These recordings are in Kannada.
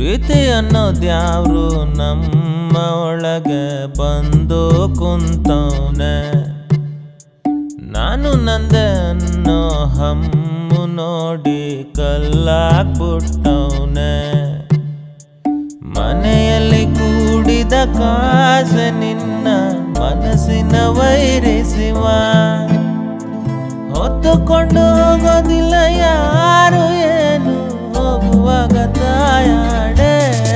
ಪ್ರೀತಿ ಅನ್ನೋದ್ಯಾವ್ರು ನಮ್ಮ ಒಳಗೆ ಬಂದು ಕುಂತವ್ನೆ ನಾನು ನಂದೆ ಅನ್ನೋ ಹಮ್ಮು ನೋಡಿ ಕಲ್ಲಾಕ್ಬಿಟ್ಟವ್ನೆ ಮನೆಯಲ್ಲಿ ಕೂಡಿದ ಕಾಸೆ ನಿನ್ನ ಮನಸ್ಸಿನ ವೈರಿಸಿವ ಹೊತ್ತುಕೊಂಡು ಹೋಗೋದಿಲ್ಲ ಯಾರು ಏನು ಹೋಗುವಾಗ ತಾಯಾಡೆ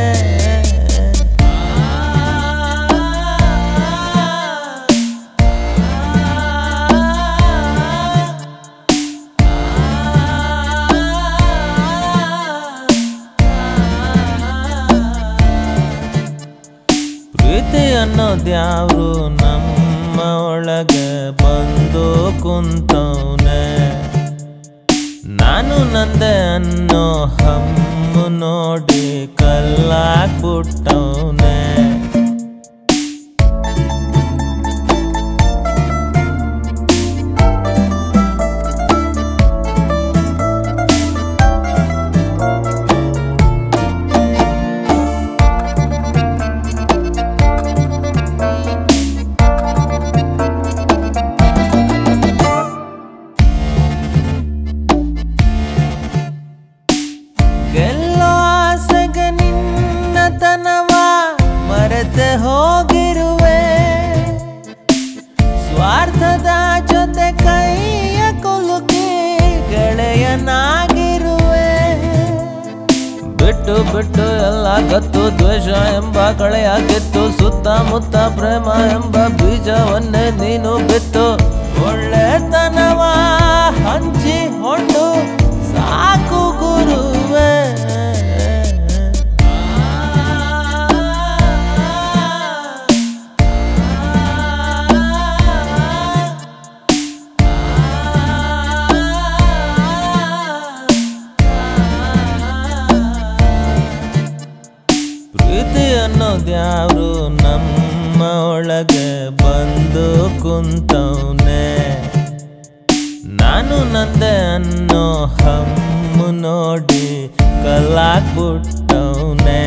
ಪ್ರೀತಿ ಅನ್ನೋದ್ಯಾವ್ರು ನಮ್ಮ ಒಳಗೆ ಬಂದು ಕುಂತವ್ನೆ ನಾನು ನಂದೆ ಅನ್ನೋ ಹಮ್ಮು ನೋಡಿ ಕಲ್ಲಾಕ್ಬಿಟ್ಟವ್ನೆ ಗೆಲ್ಲೋ ಆಸೆಗೆ ನಿನ್ನತನವ ಮರೆತೆ ಹೋಗಿರುವೆ ಸ್ವಾರ್ಥದ ಜೊತೆ ಕೈಯ ಕುಲುಕಿ ಗೆಳೆಯನಾಗಿರುವೆ ಬಿಟ್ಟು ಬಿಟ್ಟು ಎಲ್ಲ ಗತ್ತು ದ್ವೇಷ ಎಂಬ ಕಳೆಯಾಗಿತ್ತು ಸುತ್ತಮುತ್ತ ಪ್ರೇಮ ಎಂಬ ಬೀಜವನ್ನೇ ನೀನು ಬಿತ್ತು ಒಳ್ಳೆತನವ ಹಂಚಿ ಹೊಂಡು ಸಾಕು ಗುರುವೆ ಪ್ರೀತಿ ಅನ್ನೋದ್ಯಾವ್ರು ನಮ್ಮ ಒಳಗೆ ಬಂದು ಕುಂತವ್ನೆ ನಾನು ನಂದೆ ಅನ್ನೋ ಹಮ್ಮು ನೋಡಿ ಕಲ್ಲಾಕ್ಬಿಟ್ಟವ್ನೆ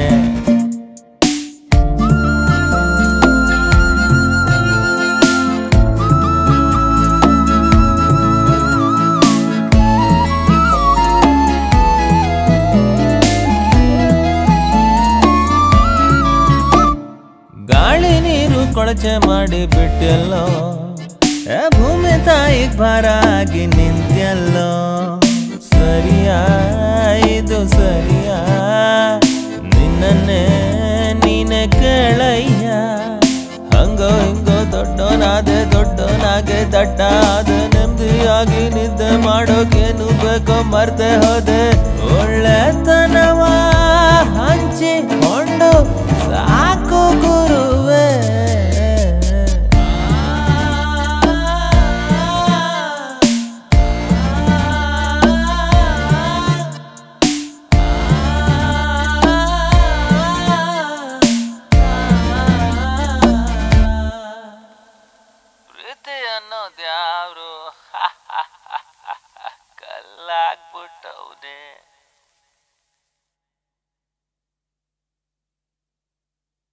ಗಾಳಿ ನೀರು ಕೊಳಚೆ ಮಾಡಿ ಬಿಟ್ಟೆಲ್ಲೋ ಏ ಭೂಮಿ ತಾಯಿಗ್ ಭಾರ ಆಗಿ ನಿಂತ್ಯಲ್ಲೋ ಸರಿಯಾ ಇದು ಸರಿಯಾ ನಿನ್ನನ್ನೇ ನೀನೆ ಕೇಳಯ್ಯ ಹಂಗೋ ಹಿಂಗೋ ದೊಡ್ಡೋನಾದೆ ದೊಡ್ಡೋನಾಗೆ ದಡ್ಡ ಆದ ನೆಮ್ಮದಿಯಾಗಿ ನಿದ್ದೆ ಮಾಡೋಕೇನು ಬೇಕೋ ಮರ್ತೆ ಹೋದೆ ಒಳ್ಳೆ